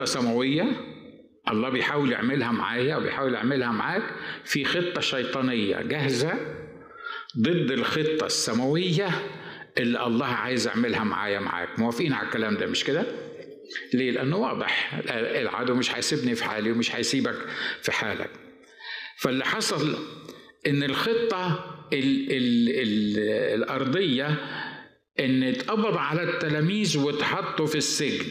سماوية الله بيحاول يعملها معايا وبيحاول يعملها معاك في خطة شيطانية جاهزة ضد الخطة السماوية اللي الله عايز يعملها معايا معاك موافقين على الكلام ده مش كده؟ ليه؟ لأنه واضح العدو مش هيسيبني في حالي ومش هيسيبك في حالك فاللي حصل إن الخطة ال ال ال الأرضية إن اتقبض على التلاميذ واتحطوا في السجن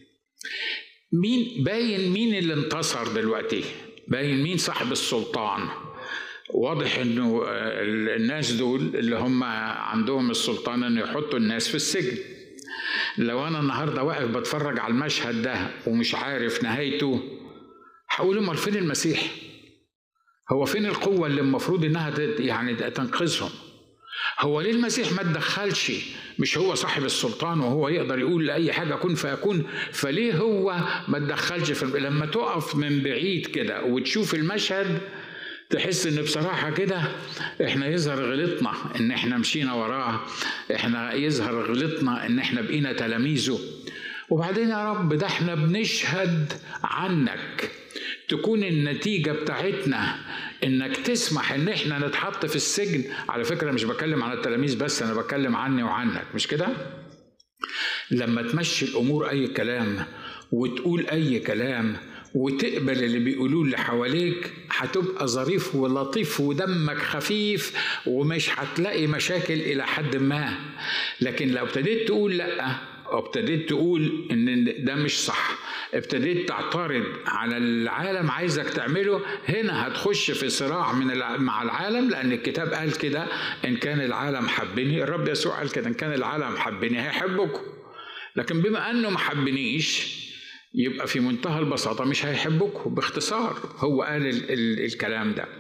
مين باين مين اللي انتصر دلوقتي باين مين صاحب السلطان واضح انه الناس دول اللي هم عندهم السلطان انه يحطوا الناس في السجن لو انا النهارده واقف بتفرج على المشهد ده ومش عارف نهايته هقول امال فين المسيح هو فين القوه اللي المفروض انها يعني تنقذهم هو ليه المسيح ما تدخلش مش هو صاحب السلطان وهو يقدر يقول لاي حاجه كن فيكون فليه هو ما تدخلش في لما تقف من بعيد كده وتشوف المشهد تحس ان بصراحه كده احنا يظهر غلطنا ان احنا مشينا وراه احنا يظهر غلطنا ان احنا بقينا تلاميذه وبعدين يا رب ده احنا بنشهد عنك تكون النتيجة بتاعتنا انك تسمح ان احنا نتحط في السجن على فكرة مش بكلم عن التلاميذ بس انا بتكلم عني وعنك مش كده لما تمشي الامور اي كلام وتقول اي كلام وتقبل اللي بيقولوه اللي حواليك هتبقى ظريف ولطيف ودمك خفيف ومش هتلاقي مشاكل الى حد ما لكن لو ابتديت تقول لا ابتديت تقول ان ده مش صح ابتديت تعترض على العالم عايزك تعمله هنا هتخش في صراع من مع العالم لان الكتاب قال كده ان كان العالم حبني الرب يسوع قال كده ان كان العالم حبني هيحبكم لكن بما انه ما حبنيش يبقى في منتهى البساطة مش هيحبكم باختصار هو قال ال ال الكلام ده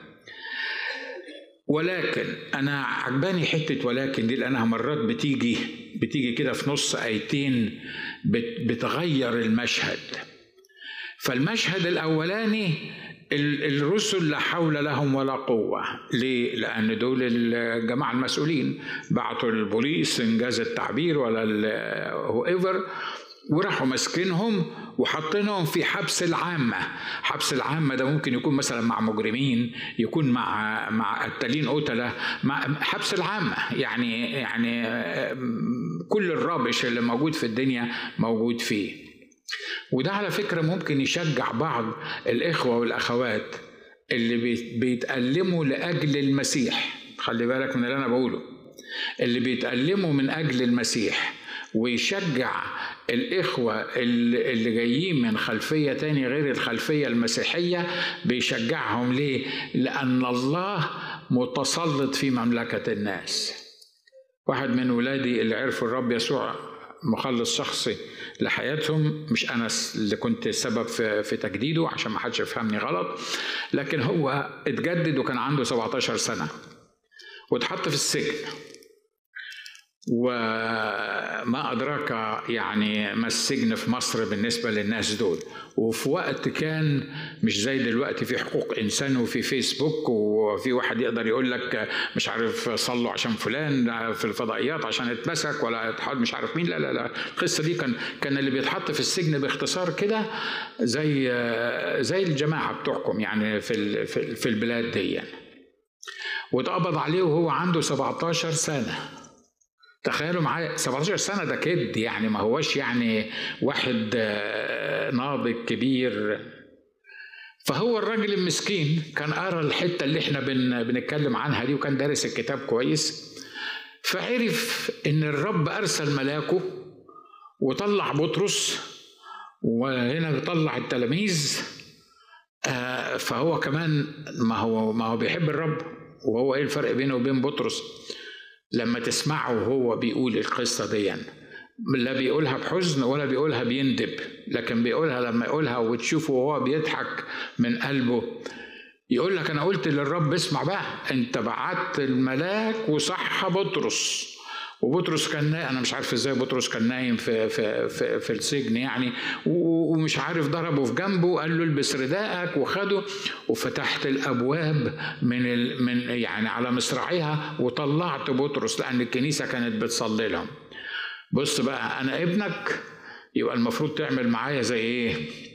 ولكن أنا عجباني حتة ولكن دي لأنها مرات بتيجي بتيجي كده في نص آيتين بتغير المشهد فالمشهد الأولاني الرسل لا حول لهم ولا قوة ليه؟ لأن دول الجماعة المسؤولين بعتوا البوليس إنجاز التعبير ولا هو ايفر وراحوا ماسكينهم وحاطينهم في حبس العامة حبس العامة ده ممكن يكون مثلا مع مجرمين يكون مع مع قتالين قتلة مع حبس العامة يعني يعني كل الرابش اللي موجود في الدنيا موجود فيه وده على فكرة ممكن يشجع بعض الإخوة والأخوات اللي بيتألموا لأجل المسيح خلي بالك من اللي أنا بقوله اللي بيتألموا من أجل المسيح ويشجع الإخوة اللي جايين من خلفية تاني غير الخلفية المسيحية بيشجعهم ليه؟ لأن الله متسلط في مملكة الناس واحد من ولادي اللي عرفوا الرب يسوع مخلص شخصي لحياتهم مش انا اللي كنت السبب في, في تجديده عشان ما حدش يفهمني غلط لكن هو اتجدد وكان عنده 17 سنه واتحط في السجن وما أدراك يعني ما السجن في مصر بالنسبة للناس دول وفي وقت كان مش زي دلوقتي في حقوق إنسان وفي فيسبوك وفي واحد يقدر يقول لك مش عارف صلوا عشان فلان في الفضائيات عشان اتمسك ولا اتحاد مش عارف مين لا لا لا القصة دي كان كان اللي بيتحط في السجن باختصار كده زي زي الجماعة بتوعكم يعني في في البلاد دي يعني. واتقبض عليه وهو عنده 17 سنه تخيلوا معايا 17 سنة ده كد يعني ما هوش يعني واحد ناضج كبير فهو الراجل المسكين كان قرا الحتة اللي احنا بن بنتكلم عنها دي وكان دارس الكتاب كويس فعرف ان الرب ارسل ملاكه وطلع بطرس وهنا بيطلع التلاميذ فهو كمان ما هو ما هو بيحب الرب وهو ايه الفرق بينه وبين بطرس لما تسمعه وهو بيقول القصة دي لا بيقولها بحزن ولا بيقولها بيندب لكن بيقولها لما يقولها وتشوفه وهو بيضحك من قلبه يقول لك انا قلت للرب اسمع بقى انت بعت الملاك وصح بطرس وبطرس كان نايم انا مش عارف ازاي بطرس كان نايم في في في, في السجن يعني ومش عارف ضربه في جنبه قال له البس رداءك وخده وفتحت الابواب من ال من يعني على مصراعيها وطلعت بطرس لان الكنيسه كانت بتصلي لهم بص بقى انا ابنك يبقى المفروض تعمل معايا زي ايه